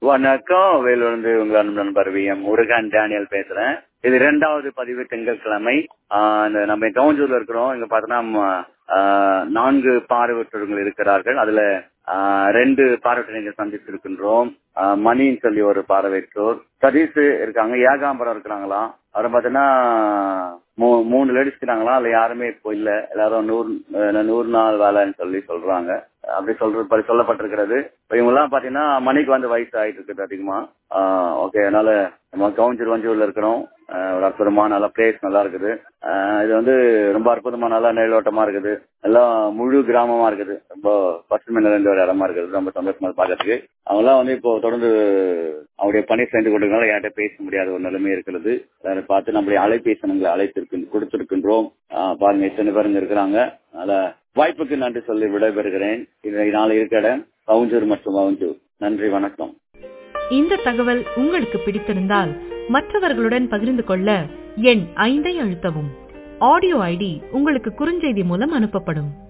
வணக்கம் வேலூர்ந்து உங்கள் அன்பு நண்பர் வி எம் முருகன் டேனியல் பேசுறேன் இது இரண்டாவது பதிவு திங்கட்கிழமை ஆஹ் இந்த நம்ம டவுன்ஜூர்ல இருக்கிறோம் இங்க பார்த்தோன்னா ஆஹ் நான்கு பார்வையற்றவர்கள் இருக்கிறார்கள் அதுல ஆஹ் ரெண்டு பார்வையற்ற சந்தித்திருக்கின்றோம் ஆஹ் மணின்னு சொல்லி ஒரு பார்வையற்றோர் சதீஷ் இருக்காங்க ஏகாம்பரம் இருக்கிறாங்களாம் அப்புறம் பார்த்தீங்கன்னா மூ- மூணு லேடிஸ் இருக்கிறாங்களா அதுல யாருமே இப்போ இல்ல எல்லாரும் நூறு அஹ் நூறு நாள் வேலைன்னு சொல்லி சொல்றாங்க அப்படி சொல்றது படி சொல்லப்பட்டிருக்கிறது இப்ப இவங்க எல்லாம் பாத்தீங்கன்னா மணிக்கு வந்து வயசு ஆயிட்டு இருக்குது அதிகமா ஓகே அதனால நம்ம கவுஞ்சூர் வஞ்சூர்ல இருக்கிறோம் ஆஹ் ஒரு அற்புதமான நல்ல பிளேஸ் நல்லா இருக்குது ஆஹ் இது வந்து ரொம்ப அற்புதமா நல்லா நிலோட்டமா இருக்குது எல்லாம் முழு கிராமமா இருக்குது ரொம்ப பசுமை நிறைந்த ஒரு இடமா இருக்குது ரொம்ப சந்தோஷமா இருக்கு பார்க்கறதுக்கு அவங்க எல்லாம் வந்து இப்போ தொடர்ந்து அவருடைய பணி செஞ்சு கொண்டிருக்கனால யார்கிட்ட பேச முடியாத ஒரு நிலைமை இருக்கிறது அதை பார்த்து நம்முடைய அலைபேசி எண்களை அழைத்திருக்கு கொடுத்திருக்கின்றோம் ஆஹ் பாருங்க எத்தனை பேர் இங்க இருக்கிறாங்க அதனால வாய்ப்புக்கு நன்றி சொல்லி விடைபெறுகிறேன் இதை நாளை இருக்கிற இடம் கவுஞ்சூர் மற்றும் கவுஞ்சூர் நன்றி வணக்கம் இந்த தகவல் உங்களுக்கு பிடித்திருந்தால் மற்றவர்களுடன் பகிர்ந்து கொள்ள எண் ஐந்தை அழுத்தவும் ஆடியோ ஐடி உங்களுக்கு குறுஞ்செய்தி மூலம் அனுப்பப்படும்